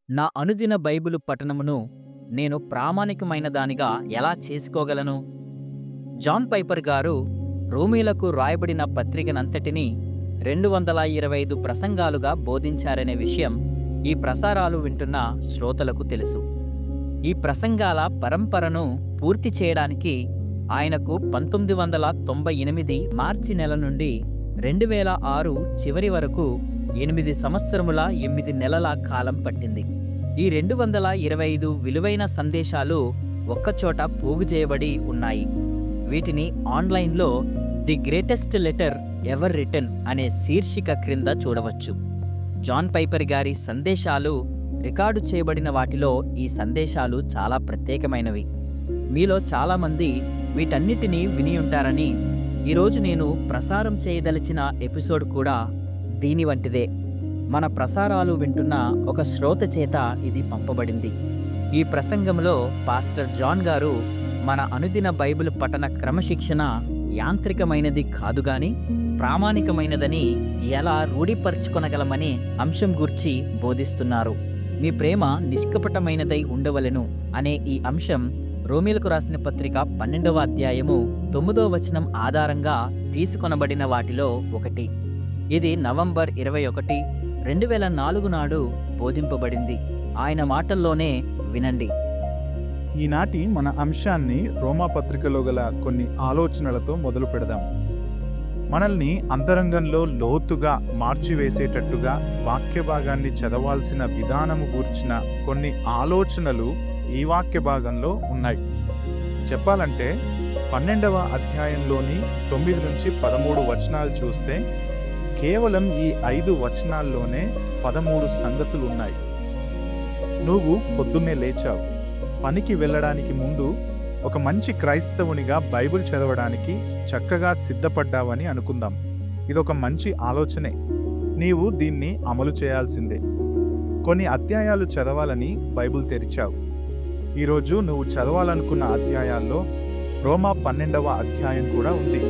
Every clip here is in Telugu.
నా అనుదిన బైబిలు పఠనమును నేను ప్రామాణికమైన దానిగా ఎలా చేసుకోగలను జాన్ పైపర్ గారు రోమీలకు రాయబడిన పత్రికనంతటినీ రెండు వందల ఇరవై ఐదు ప్రసంగాలుగా బోధించారనే విషయం ఈ ప్రసారాలు వింటున్న శ్రోతలకు తెలుసు ఈ ప్రసంగాల పరంపరను పూర్తి చేయడానికి ఆయనకు పంతొమ్మిది వందల తొంభై ఎనిమిది మార్చి నెల నుండి రెండు వేల ఆరు చివరి వరకు ఎనిమిది సంవత్సరముల ఎనిమిది నెలల కాలం పట్టింది ఈ రెండు వందల ఇరవై ఐదు విలువైన సందేశాలు ఒక్కచోట పోగు చేయబడి ఉన్నాయి వీటిని ఆన్లైన్లో the greatest letter ever return అనే శీర్షిక క్రింద చూడవచ్చు జాన్ పైపర్ గారి సందేశాలు రికార్డు చేయబడిన వాటిలో ఈ సందేశాలు చాలా ప్రత్యేకమైనవి మీలో చాలామంది వీటన్నిటినీ విని ఉంటారని ఈరోజు నేను ప్రసారం చేయదలిచిన ఎపిసోడ్ కూడా దీని వంటిదే మన ప్రసారాలు వింటున్న ఒక శ్రోత చేత ఇది పంపబడింది ఈ ప్రసంగంలో పాస్టర్ జాన్ గారు మన అనుదిన బైబిల్ పఠన క్రమశిక్షణ యాంత్రికమైనది కాదు గాని ప్రామాణికమైనదని ఎలా రూఢిపరచుకొనగలమని అంశం గూర్చి బోధిస్తున్నారు మీ ప్రేమ నిష్కపటమైనదై ఉండవలెను అనే ఈ అంశం రోమిలకు రాసిన పత్రిక పన్నెండవ అధ్యాయము తొమ్మిదవ వచనం ఆధారంగా తీసుకొనబడిన వాటిలో ఒకటి ఇది నవంబర్ ఇరవై ఒకటి రెండు వేల నాలుగు నాడు బోధింపబడింది ఆయన మాటల్లోనే వినండి ఈనాటి మన అంశాన్ని రోమా పత్రికలో గల కొన్ని ఆలోచనలతో మొదలు పెడదాం మనల్ని అంతరంగంలో లోతుగా మార్చివేసేటట్టుగా వాక్య భాగాన్ని చదవాల్సిన విధానము గూర్చిన కొన్ని ఆలోచనలు ఈ వాక్య భాగంలో ఉన్నాయి చెప్పాలంటే పన్నెండవ అధ్యాయంలోని తొమ్మిది నుంచి పదమూడు వచనాలు చూస్తే కేవలం ఈ ఐదు వచనాల్లోనే పదమూడు సంగతులు ఉన్నాయి నువ్వు పొద్దున్నే లేచావు పనికి వెళ్ళడానికి ముందు ఒక మంచి క్రైస్తవునిగా బైబిల్ చదవడానికి చక్కగా సిద్ధపడ్డావని అనుకుందాం ఇదొక మంచి ఆలోచనే నీవు దీన్ని అమలు చేయాల్సిందే కొన్ని అధ్యాయాలు చదవాలని బైబిల్ తెరిచావు ఈరోజు నువ్వు చదవాలనుకున్న అధ్యాయాల్లో రోమా పన్నెండవ అధ్యాయం కూడా ఉంది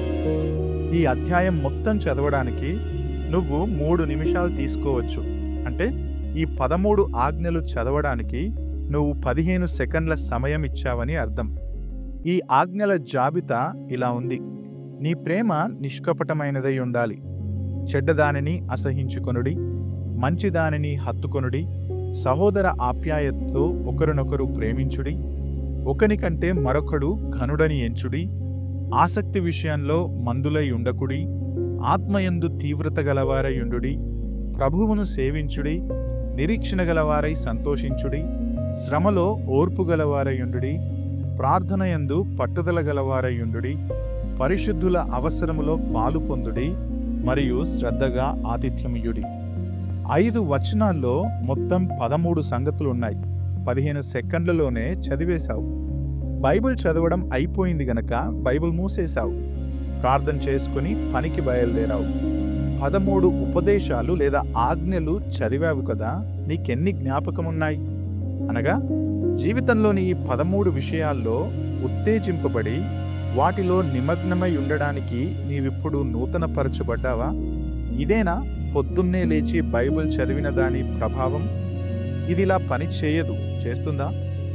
ఈ అధ్యాయం మొత్తం చదవడానికి నువ్వు మూడు నిమిషాలు తీసుకోవచ్చు అంటే ఈ పదమూడు ఆజ్ఞలు చదవడానికి నువ్వు పదిహేను సెకండ్ల సమయం ఇచ్చావని అర్థం ఈ ఆజ్ఞల జాబితా ఇలా ఉంది నీ ప్రేమ నిష్కపటమైనదై ఉండాలి చెడ్డదానిని అసహించుకొనుడి మంచిదానిని హత్తుకొనుడి సహోదర ఆప్యాయతతో ఒకరినొకరు ప్రేమించుడి ఒకనికంటే మరొకడు ఘనుడని ఎంచుడి ఆసక్తి విషయంలో మందులై ఉండకుడి ఆత్మయందు తీవ్రత గలవారై ఉండుడి ప్రభువును సేవించుడి నిరీక్షణ గలవారై సంతోషించుడి శ్రమలో ఓర్పు గలవారయుండుడి ప్రార్థనయందు పట్టుదల గలవారయుండుడి పరిశుద్ధుల అవసరములో పాలు పొందుడి మరియు శ్రద్ధగా ఆతిథ్యమియుడి ఐదు వచనాల్లో మొత్తం పదమూడు సంగతులున్నాయి పదిహేను సెకండ్లలోనే చదివేశావు బైబిల్ చదవడం అయిపోయింది గనక బైబిల్ మూసేశావు ప్రార్థన చేసుకుని పనికి బయలుదేరావు పదమూడు ఉపదేశాలు లేదా ఆజ్ఞలు చదివావు కదా నీకెన్ని జ్ఞాపకమున్నాయి అనగా జీవితంలోని ఈ పదమూడు విషయాల్లో ఉత్తేజింపబడి వాటిలో నిమగ్నమై ఉండడానికి నీవిప్పుడు నూతనపరచబడ్డావా ఇదేనా పొద్దున్నే లేచి బైబిల్ చదివిన దాని ప్రభావం ఇదిలా పని చేయదు చేస్తుందా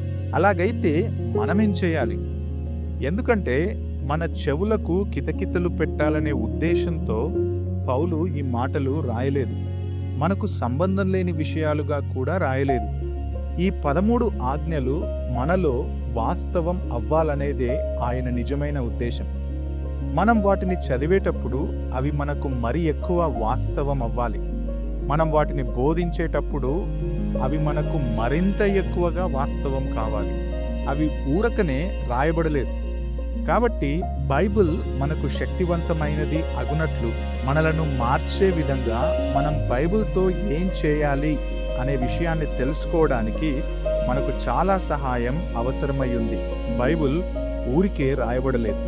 అలాగైతే మనమేం చేయాలి ఎందుకంటే మన చెవులకు కితకితలు పెట్టాలనే ఉద్దేశంతో పౌలు ఈ మాటలు రాయలేదు మనకు సంబంధం లేని విషయాలుగా కూడా రాయలేదు ఈ పదమూడు ఆజ్ఞలు మనలో వాస్తవం అవ్వాలనేదే ఆయన నిజమైన ఉద్దేశం మనం వాటిని చదివేటప్పుడు అవి మనకు మరి ఎక్కువ వాస్తవం అవ్వాలి మనం వాటిని బోధించేటప్పుడు అవి మనకు మరింత ఎక్కువగా వాస్తవం కావాలి అవి ఊరకనే రాయబడలేదు కాబట్టి బైబిల్ మనకు శక్తివంతమైనది అగునట్లు మనలను మార్చే విధంగా మనం బైబిల్తో ఏం చేయాలి అనే విషయాన్ని తెలుసుకోవడానికి మనకు చాలా సహాయం అవసరమై ఉంది బైబిల్ ఊరికే రాయబడలేదు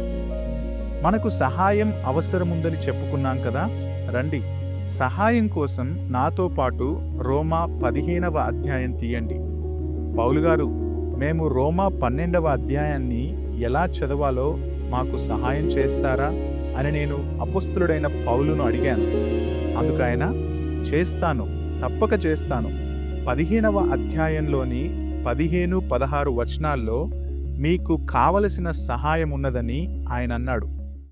మనకు సహాయం అవసరముందని చెప్పుకున్నాం కదా రండి సహాయం కోసం నాతో పాటు రోమా పదిహేనవ అధ్యాయం తీయండి పౌలు గారు మేము రోమా పన్నెండవ అధ్యాయాన్ని ఎలా చదవాలో మాకు సహాయం చేస్తారా అని నేను అపుస్తుడైన పౌలును అడిగాను అందుకైన చేస్తాను తప్పక చేస్తాను పదిహేనవ అధ్యాయంలోని పదిహేను పదహారు వచనాల్లో మీకు కావలసిన సహాయం ఉన్నదని ఆయన అన్నాడు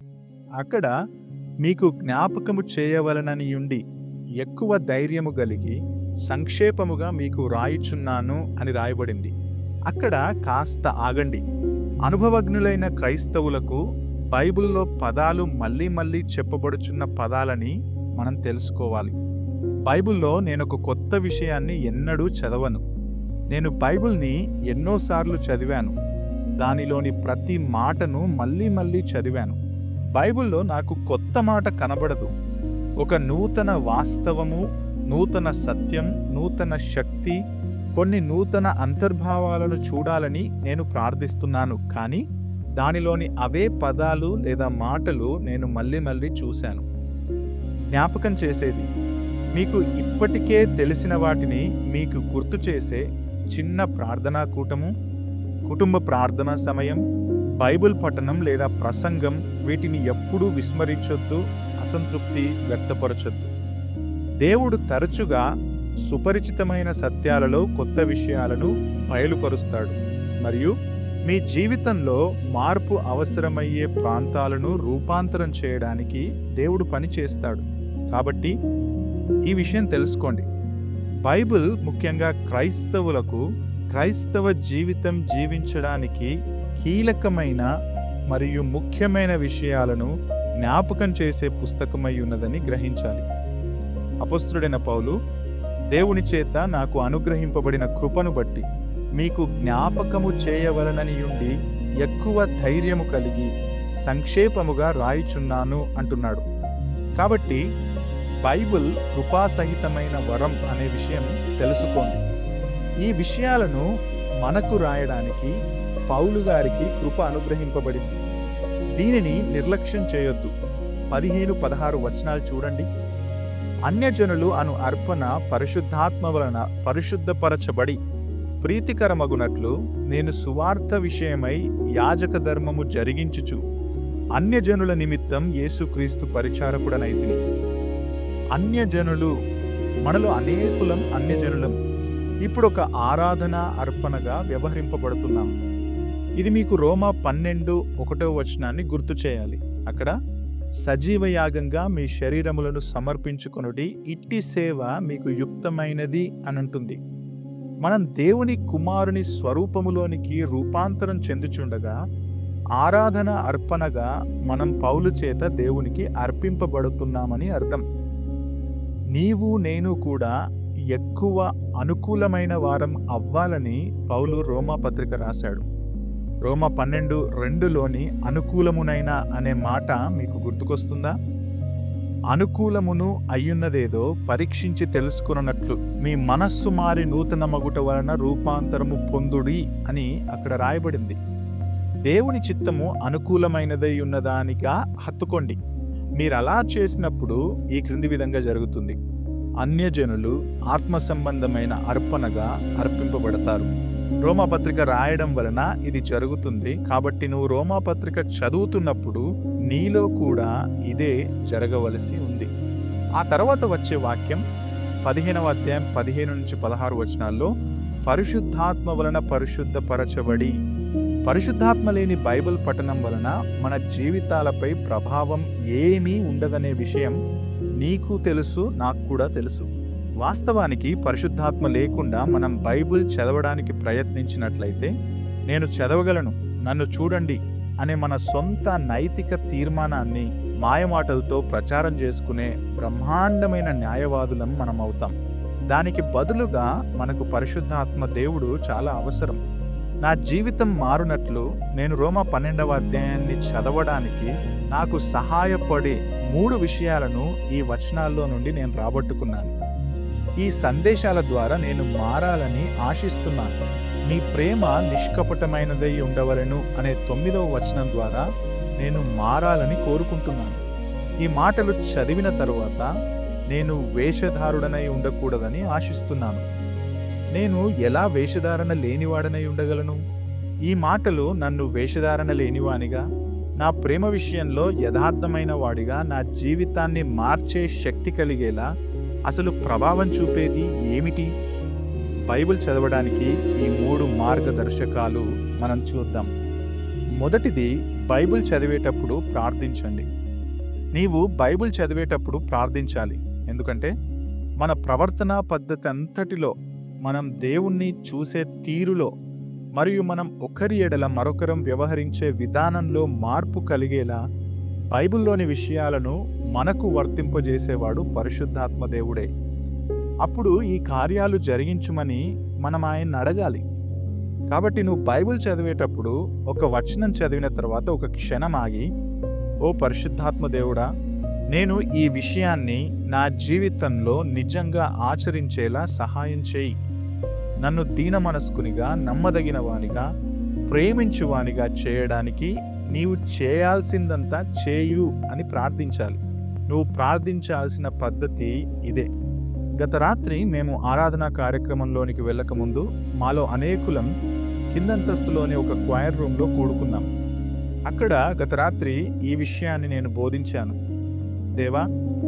అక్కడ మీకు జ్ఞాపకము చేయవలనని ఉండి ఎక్కువ ధైర్యము కలిగి సంక్షేపముగా మీకు రాయిచున్నాను అని రాయబడింది అక్కడ కాస్త ఆగండి అనుభవజ్ఞులైన క్రైస్తవులకు బైబిల్లో పదాలు మళ్ళీ మళ్ళీ చెప్పబడుచున్న పదాలని మనం తెలుసుకోవాలి బైబిల్లో నేను ఒక కొత్త విషయాన్ని ఎన్నడూ చదవను నేను బైబిల్ని ఎన్నోసార్లు చదివాను దానిలోని ప్రతి మాటను మళ్ళీ మళ్ళీ చదివాను బైబిల్లో నాకు కొత్త మాట కనబడదు ఒక నూతన వాస్తవము నూతన సత్యం నూతన శక్తి కొన్ని నూతన అంతర్భావాలను చూడాలని నేను ప్రార్థిస్తున్నాను కానీ దానిలోని అవే పదాలు లేదా మాటలు నేను మళ్ళీ మళ్ళీ చూశాను జ్ఞాపకం చేసేది మీకు ఇప్పటికే తెలిసిన వాటిని మీకు గుర్తు చేసే చిన్న ప్రార్థనా కూటము కుటుంబ ప్రార్థనా సమయం బైబిల్ పఠనం లేదా ప్రసంగం వీటిని ఎప్పుడూ విస్మరించొద్దు అసంతృప్తి వ్యక్తపరచొద్దు దేవుడు తరచుగా సుపరిచితమైన సత్యాలలో కొత్త విషయాలను బయలుపరుస్తాడు మరియు మీ జీవితంలో మార్పు అవసరమయ్యే ప్రాంతాలను రూపాంతరం చేయడానికి దేవుడు పని చేస్తాడు కాబట్టి ఈ విషయం తెలుసుకోండి బైబిల్ ముఖ్యంగా క్రైస్తవులకు క్రైస్తవ జీవితం జీవించడానికి కీలకమైన మరియు ముఖ్యమైన విషయాలను జ్ఞాపకం చేసే పుస్తకమై ఉన్నదని గ్రహించాలి అపస్తుడైన పౌలు దేవుని చేత నాకు అనుగ్రహింపబడిన కృపను బట్టి మీకు జ్ఞాపకము చేయవలనని ఉండి ఎక్కువ ధైర్యము కలిగి సంక్షేపముగా రాయిచున్నాను అంటున్నాడు కాబట్టి బైబిల్ కృపాసహితమైన వరం అనే విషయం తెలుసుకోండి ఈ విషయాలను మనకు రాయడానికి పౌలు గారికి కృప అనుగ్రహింపబడింది దీనిని నిర్లక్ష్యం చేయొద్దు పదిహేను పదహారు వచనాలు చూడండి అన్యజనులు అను అర్పణ పరిశుద్ధాత్మ వలన పరిశుద్ధపరచబడి ప్రీతికరమగునట్లు నేను సువార్త విషయమై యాజక ధర్మము జరిగించుచు అన్యజనుల నిమిత్తం యేసుక్రీస్తు పరిచారకుడనైతిని అన్యజనులు మనలో అనేకులం అన్యజనులం ఇప్పుడు ఒక ఆరాధన అర్పణగా వ్యవహరింపబడుతున్నాం ఇది మీకు రోమా పన్నెండు ఒకటో వచనాన్ని గుర్తు చేయాలి అక్కడ సజీవ యాగంగా మీ శరీరములను సమర్పించుకొనుడి ఇట్టి సేవ మీకు యుక్తమైనది అని అంటుంది మనం దేవుని కుమారుని స్వరూపములోనికి రూపాంతరం చెందుచుండగా ఆరాధన అర్పణగా మనం పౌలు చేత దేవునికి అర్పింపబడుతున్నామని అర్థం నీవు నేను కూడా ఎక్కువ అనుకూలమైన వారం అవ్వాలని పౌలు రోమా పత్రిక రాశాడు రోమా పన్నెండు రెండులోని అనుకూలమునైన అనే మాట మీకు గుర్తుకొస్తుందా అనుకూలమును అయ్యున్నదేదో పరీక్షించి తెలుసుకున్నట్లు మీ మనస్సు మారి నూతన మగుట వలన రూపాంతరము పొందుడి అని అక్కడ రాయబడింది దేవుని చిత్తము అనుకూలమైనదై ఉన్నదానిగా హత్తుకోండి మీరు అలా చేసినప్పుడు ఈ క్రింది విధంగా జరుగుతుంది అన్యజనులు ఆత్మ సంబంధమైన అర్పణగా అర్పింపబడతారు రోమాపత్రిక రాయడం వలన ఇది జరుగుతుంది కాబట్టి నువ్వు రోమాపత్రిక చదువుతున్నప్పుడు నీలో కూడా ఇదే జరగవలసి ఉంది ఆ తర్వాత వచ్చే వాక్యం పదిహేనవ అధ్యాయం పదిహేను నుంచి పదహారు వచనాల్లో పరిశుద్ధాత్మ వలన పరిశుద్ధపరచబడి పరిశుద్ధాత్మ లేని బైబిల్ పఠనం వలన మన జీవితాలపై ప్రభావం ఏమీ ఉండదనే విషయం నీకు తెలుసు నాకు కూడా తెలుసు వాస్తవానికి పరిశుద్ధాత్మ లేకుండా మనం బైబిల్ చదవడానికి ప్రయత్నించినట్లయితే నేను చదవగలను నన్ను చూడండి అనే మన సొంత నైతిక తీర్మానాన్ని మాయమాటలతో ప్రచారం చేసుకునే బ్రహ్మాండమైన న్యాయవాదులం మనం అవుతాం దానికి బదులుగా మనకు పరిశుద్ధాత్మ దేవుడు చాలా అవసరం నా జీవితం మారునట్లు నేను రోమా పన్నెండవ అధ్యాయాన్ని చదవడానికి నాకు సహాయపడే మూడు విషయాలను ఈ వచనాల్లో నుండి నేను రాబట్టుకున్నాను ఈ సందేశాల ద్వారా నేను మారాలని ఆశిస్తున్నాను నీ ప్రేమ నిష్కపటమైనదై ఉండవలను అనే తొమ్మిదవ వచనం ద్వారా నేను మారాలని కోరుకుంటున్నాను ఈ మాటలు చదివిన తరువాత నేను వేషధారుడనై ఉండకూడదని ఆశిస్తున్నాను నేను ఎలా వేషధారణ లేనివాడనై ఉండగలను ఈ మాటలు నన్ను వేషధారణ లేనివానిగా నా ప్రేమ విషయంలో యథార్థమైన వాడిగా నా జీవితాన్ని మార్చే శక్తి కలిగేలా అసలు ప్రభావం చూపేది ఏమిటి బైబిల్ చదవడానికి ఈ మూడు మార్గదర్శకాలు మనం చూద్దాం మొదటిది బైబిల్ చదివేటప్పుడు ప్రార్థించండి నీవు బైబిల్ చదివేటప్పుడు ప్రార్థించాలి ఎందుకంటే మన ప్రవర్తన పద్ధతి అంతటిలో మనం దేవుణ్ణి చూసే తీరులో మరియు మనం ఒకరి ఎడల మరొకరం వ్యవహరించే విధానంలో మార్పు కలిగేలా బైబిల్లోని విషయాలను మనకు వర్తింపజేసేవాడు పరిశుద్ధాత్మ దేవుడే అప్పుడు ఈ కార్యాలు జరిగించుమని మనం ఆయన్ని అడగాలి కాబట్టి నువ్వు బైబిల్ చదివేటప్పుడు ఒక వచనం చదివిన తర్వాత ఒక క్షణం ఆగి ఓ పరిశుద్ధాత్మ దేవుడా నేను ఈ విషయాన్ని నా జీవితంలో నిజంగా ఆచరించేలా సహాయం చేయి నన్ను దీన మనస్కునిగా నమ్మదగిన వానిగా ప్రేమించువానిగా చేయడానికి నీవు చేయాల్సిందంతా చేయు అని ప్రార్థించాలి నువ్వు ప్రార్థించాల్సిన పద్ధతి ఇదే గత రాత్రి మేము ఆరాధనా కార్యక్రమంలోనికి వెళ్ళకముందు మాలో అనేకులం కిందంతస్తులోని ఒక క్వైర్ రూమ్లో కూడుకున్నాం అక్కడ గత రాత్రి ఈ విషయాన్ని నేను బోధించాను దేవా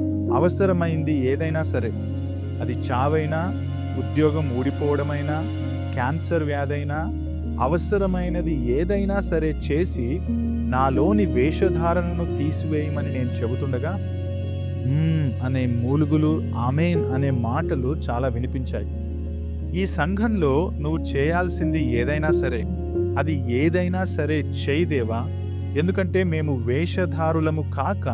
అవసరమైంది ఏదైనా సరే అది చావైనా ఉద్యోగం ఊడిపోవడమైనా క్యాన్సర్ వ్యాధైనా అవసరమైనది ఏదైనా సరే చేసి నాలోని వేషధారణను తీసివేయమని నేను చెబుతుండగా "మ్మ్" అనే మూలుగులు ఆమెన్ అనే మాటలు చాలా వినిపించాయి ఈ సంఘంలో నువ్వు చేయాల్సింది ఏదైనా సరే అది ఏదైనా సరే చేయి దేవా ఎందుకంటే మేము వేషధారులము కాక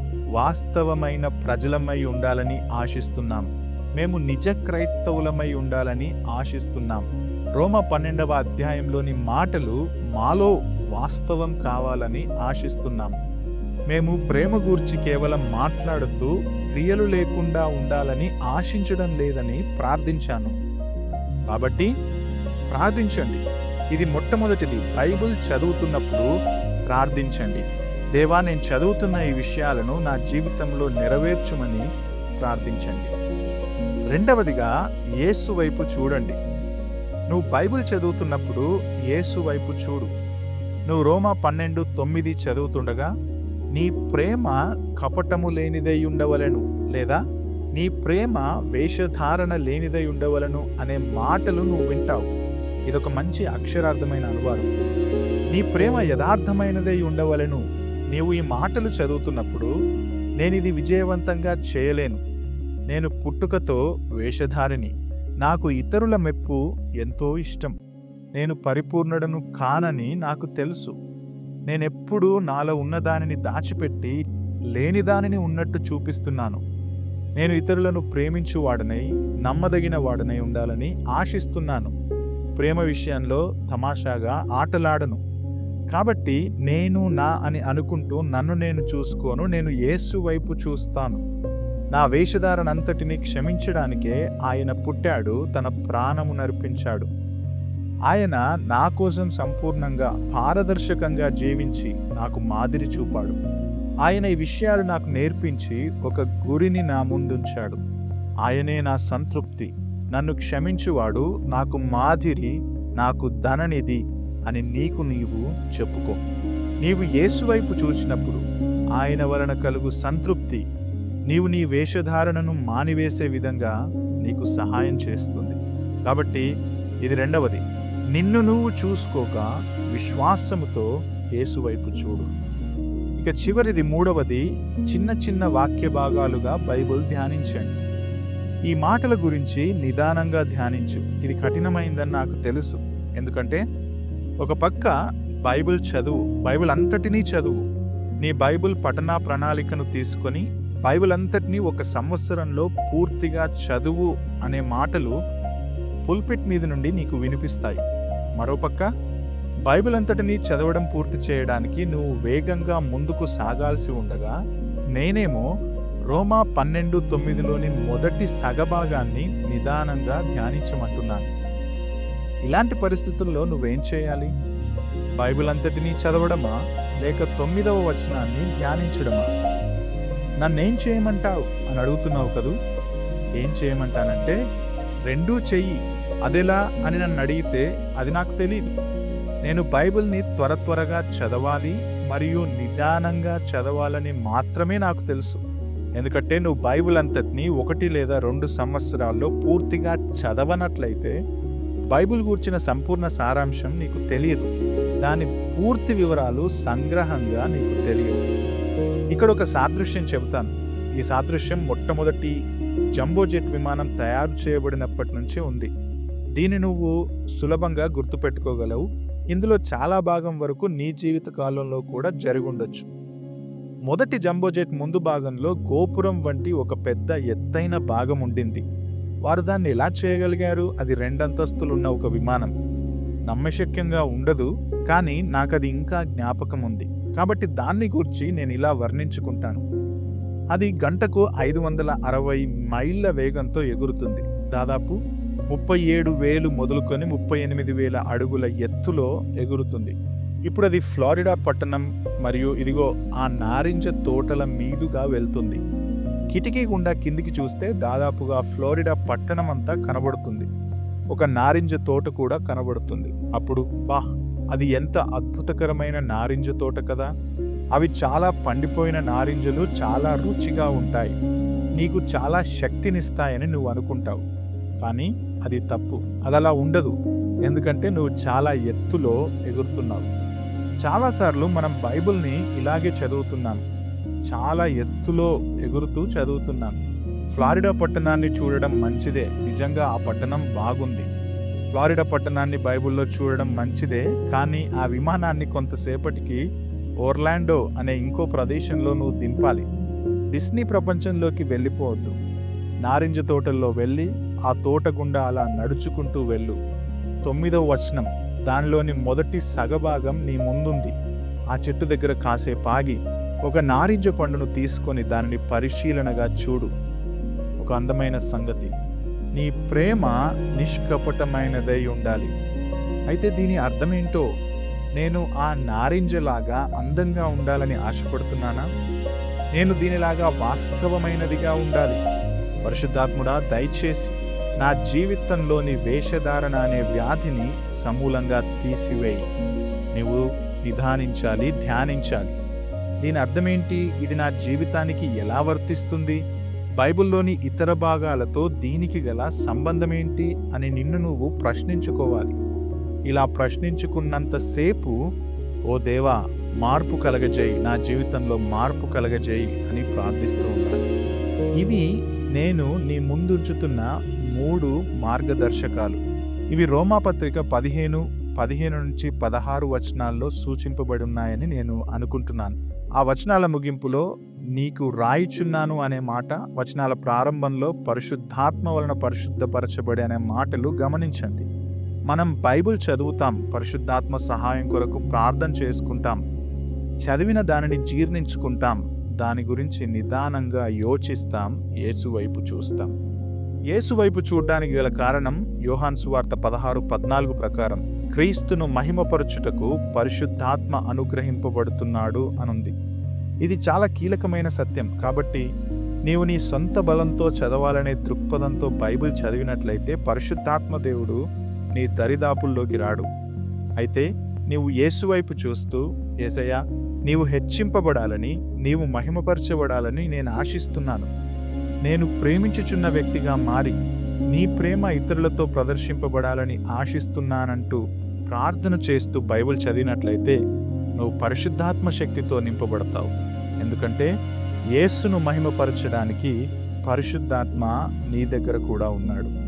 వాస్తవమైన ప్రజలమై ఉండాలని ఆశిస్తున్నాం మేము నిజ క్రైస్తవులమై ఉండాలని ఆశిస్తున్నాం రోమ పన్నెండవ అధ్యాయంలోని మాటలు మాలో వాస్తవం కావాలని ఆశిస్తున్నాం మేము ప్రేమ గూర్చి కేవలం మాట్లాడుతూ క్రియలు లేకుండా ఉండాలని ఆశించడం లేదని ప్రార్థించాను కాబట్టి ప్రార్థించండి ఇది మొట్టమొదటిది బైబిల్ చదువుతున్నప్పుడు ప్రార్థించండి దేవా నేను చదువుతున్న ఈ విషయాలను నా జీవితంలో నెరవేర్చుమని ప్రార్థించండి రెండవదిగా యేసు వైపు చూడండి నువ్వు బైబిల్ చదువుతున్నప్పుడు యేసు వైపు చూడు నువ్వు రోమా పన్నెండు తొమ్మిది చదువుతుండగా నీ ప్రేమ కపటము లేనిదై ఉండవలెను లేదా నీ ప్రేమ వేషధారణ లేనిదై ఉండవలను అనే మాటలు నువ్వు వింటావు ఇదొక మంచి అక్షరార్థమైన అనువాదం నీ ప్రేమ యథార్థమైనదై ఉండవలెను నీవు ఈ మాటలు చదువుతున్నప్పుడు నేను ఇది విజయవంతంగా చేయలేను నేను పుట్టుకతో వేషధారిని నాకు ఇతరుల మెప్పు ఎంతో ఇష్టం నేను పరిపూర్ణుడను కానని నాకు తెలుసు నేనెప్పుడూ నాలో ఉన్నదానిని దాచిపెట్టి లేని దానిని ఉన్నట్టు చూపిస్తున్నాను నేను ఇతరులను ప్రేమించువాడనై నమ్మదగిన వాడనై ఉండాలని ఆశిస్తున్నాను ప్రేమ విషయంలో తమాషాగా ఆటలాడను కాబట్టి నేను నా అని అనుకుంటూ నన్ను నేను చూసుకోను నేను యేసు వైపు చూస్తాను నా వేషధారనంతటిని క్షమించడానికే ఆయన పుట్టాడు తన ప్రాణము నర్పించాడు ఆయన నా కోసం సంపూర్ణంగా పారదర్శకంగా జీవించి నాకు మాదిరి చూపాడు ఆయన ఈ విషయాలు నాకు నేర్పించి ఒక గురిని నా ముందుంచాడు ఆయనే నా సంతృప్తి నన్ను క్షమించువాడు నాకు మాదిరి నాకు ధననిధి అని నీకు నీవు చెప్పుకో నీవు యేసువైపు చూచినప్పుడు ఆయన వలన కలుగు సంతృప్తి నీవు నీ వేషధారణను మానివేసే విధంగా నీకు సహాయం చేస్తుంది కాబట్టి ఇది రెండవది నిన్ను నువ్వు చూసుకోక విశ్వాసముతో యేసువైపు చూడు ఇక చివరిది మూడవది చిన్న చిన్న వాక్య భాగాలుగా బైబిల్ ధ్యానించండి ఈ మాటల గురించి నిదానంగా ధ్యానించు ఇది కఠినమైందని నాకు తెలుసు ఎందుకంటే ఒక పక్క బైబిల్ చదువు బైబిల్ అంతటినీ చదువు నీ బైబిల్ పఠనా ప్రణాళికను తీసుకొని బైబిల్ అంతటినీ ఒక సంవత్సరంలో పూర్తిగా చదువు అనే మాటలు పుల్పిట్ మీద నుండి నీకు వినిపిస్తాయి మరోపక్క బైబిల్ అంతటినీ చదవడం పూర్తి చేయడానికి నువ్వు వేగంగా ముందుకు సాగాల్సి ఉండగా నేనేమో రోమా పన్నెండు తొమ్మిదిలోని మొదటి సగభాగాన్ని నిదానంగా ధ్యానించమంటున్నాను ఇలాంటి పరిస్థితుల్లో నువ్వేం చేయాలి బైబిల్ అంతటినీ చదవడమా లేక తొమ్మిదవ వచనాన్ని ధ్యానించడమా నన్నేం చేయమంటావు అని అడుగుతున్నావు కదూ ఏం చేయమంటానంటే రెండూ చెయ్యి అదెలా అని నన్ను అడిగితే అది నాకు తెలియదు నేను బైబిల్ని త్వర త్వరగా చదవాలి మరియు నిదానంగా చదవాలని మాత్రమే నాకు తెలుసు ఎందుకంటే నువ్వు బైబిల్ అంతటిని ఒకటి లేదా రెండు సంవత్సరాల్లో పూర్తిగా చదవనట్లయితే బైబిల్ గూర్చిన సంపూర్ణ సారాంశం నీకు తెలియదు దాని పూర్తి వివరాలు సంగ్రహంగా నీకు తెలియవు ఇక్కడ ఒక సాదృశ్యం చెబుతాను ఈ సాదృశ్యం మొట్టమొదటి జంబో జెట్ విమానం తయారు చేయబడినప్పటి నుంచి ఉంది దీన్ని నువ్వు సులభంగా గుర్తుపెట్టుకోగలవు ఇందులో చాలా భాగం వరకు నీ జీవిత కాలంలో కూడా జరుగుండొచ్చు మొదటి జంబో జెట్ ముందు భాగంలో గోపురం వంటి ఒక పెద్ద ఎత్తైన భాగం ఉండింది వారు దాన్ని ఎలా చేయగలిగారు అది రెండంతస్తులున్న ఒక విమానం నమ్మశక్యంగా ఉండదు కానీ నాకది ఇంకా జ్ఞాపకం ఉంది కాబట్టి దాన్ని గూర్చి నేను ఇలా వర్ణించుకుంటాను అది గంటకు ఐదు వందల అరవై మైళ్ళ వేగంతో ఎగురుతుంది దాదాపు ముప్పై ఏడు వేలు మొదలుకొని ముప్పై ఎనిమిది వేల అడుగుల ఎత్తులో ఎగురుతుంది ఇప్పుడు అది ఫ్లోరిడా పట్టణం మరియు ఇదిగో ఆ నారింజ తోటల మీదుగా వెళ్తుంది కిటికీ గుండా కిందికి చూస్తే దాదాపుగా ఫ్లోరిడా పట్టణం అంతా కనబడుతుంది ఒక నారింజ తోట కూడా కనబడుతుంది అప్పుడు బా అది ఎంత అద్భుతకరమైన నారింజ తోట కదా అవి చాలా పండిపోయిన నారింజలు చాలా రుచిగా ఉంటాయి నీకు చాలా శక్తినిస్తాయని నువ్వు అనుకుంటావు కానీ అది తప్పు అది అలా ఉండదు ఎందుకంటే నువ్వు చాలా ఎత్తులో ఎగురుతున్నావు చాలాసార్లు మనం బైబిల్ని ఇలాగే చదువుతున్నాం చాలా ఎత్తులో ఎగురుతూ చదువుతున్నాం ఫ్లారిడా పట్టణాన్ని చూడడం మంచిదే నిజంగా ఆ పట్టణం బాగుంది ఫ్లారిడా పట్టణాన్ని బైబిల్లో చూడడం మంచిదే కానీ ఆ విమానాన్ని కొంతసేపటికి ఓర్లాండో అనే ఇంకో ప్రదేశంలో నువ్వు దింపాలి డిస్నీ ప్రపంచంలోకి వెళ్ళిపోవద్దు నారింజ తోటల్లో వెళ్ళి ఆ తోట గుండా అలా నడుచుకుంటూ వెళ్ళు తొమ్మిదవ వచనం దానిలోని మొదటి సగభాగం నీ ముందుంది ఆ చెట్టు దగ్గర కాసేపు ఆగి ఒక నారింజ పండును తీసుకొని దానిని పరిశీలనగా చూడు ఒక అందమైన సంగతి నీ ప్రేమ నిష్కపటమైనదై ఉండాలి అయితే దీని అర్థమేంటో నేను ఆ నారింజలాగా అందంగా ఉండాలని ఆశపడుతున్నానా నేను దీనిలాగా వాస్తవమైనదిగా ఉండాలి పరిశుద్ధాత్ముడా దయచేసి నా జీవితంలోని వేషధారణ అనే వ్యాధిని సమూలంగా తీసివేయి నువ్వు నిదానించాలి ధ్యానించాలి దీని అర్థమేంటి ఇది నా జీవితానికి ఎలా వర్తిస్తుంది బైబిల్లోని ఇతర భాగాలతో దీనికి గల సంబంధమేంటి అని నిన్ను నువ్వు ప్రశ్నించుకోవాలి ఇలా ప్రశ్నించుకున్నంతసేపు ఓ దేవా మార్పు కలగజేయి నా జీవితంలో మార్పు కలగజేయి అని ప్రార్థిస్తూ ఉండాలి ఇవి నేను నీ ముందుంచుతున్న మూడు మార్గదర్శకాలు ఇవి రోమాపత్రిక పదిహేను పదిహేను నుంచి పదహారు వచనాల్లో సూచింపబడి ఉన్నాయని నేను అనుకుంటున్నాను ఆ వచనాల ముగింపులో నీకు రాయిచున్నాను అనే మాట వచనాల ప్రారంభంలో పరిశుద్ధాత్మ వలన పరిశుద్ధపరచబడి అనే మాటలు గమనించండి మనం బైబిల్ చదువుతాం పరిశుద్ధాత్మ సహాయం కొరకు ప్రార్థన చేసుకుంటాం చదివిన దానిని జీర్ణించుకుంటాం దాని గురించి నిదానంగా యోచిస్తాం యేసు వైపు చూస్తాం యేసు వైపు చూడడానికి గల కారణం యోహాన్ సువార్త పదహారు పద్నాలుగు ప్రకారం క్రీస్తును మహిమపరచుటకు పరిశుద్ధాత్మ అనుగ్రహింపబడుతున్నాడు అనుంది ఇది చాలా కీలకమైన సత్యం కాబట్టి నీవు నీ సొంత బలంతో చదవాలనే దృక్పథంతో బైబిల్ చదివినట్లయితే పరిశుద్ధాత్మ దేవుడు నీ దరిదాపుల్లోకి రాడు అయితే నీవు యేసు వైపు చూస్తూ ఏసయ్య నీవు హెచ్చింపబడాలని నీవు మహిమపరచబడాలని నేను ఆశిస్తున్నాను నేను ప్రేమించుచున్న వ్యక్తిగా మారి నీ ప్రేమ ఇతరులతో ప్రదర్శింపబడాలని ఆశిస్తున్నానంటూ ప్రార్థన చేస్తూ బైబిల్ చదివినట్లయితే నువ్వు పరిశుద్ధాత్మ శక్తితో నింపబడతావు ఎందుకంటే యేసును మహిమపరచడానికి పరిశుద్ధాత్మ నీ దగ్గర కూడా ఉన్నాడు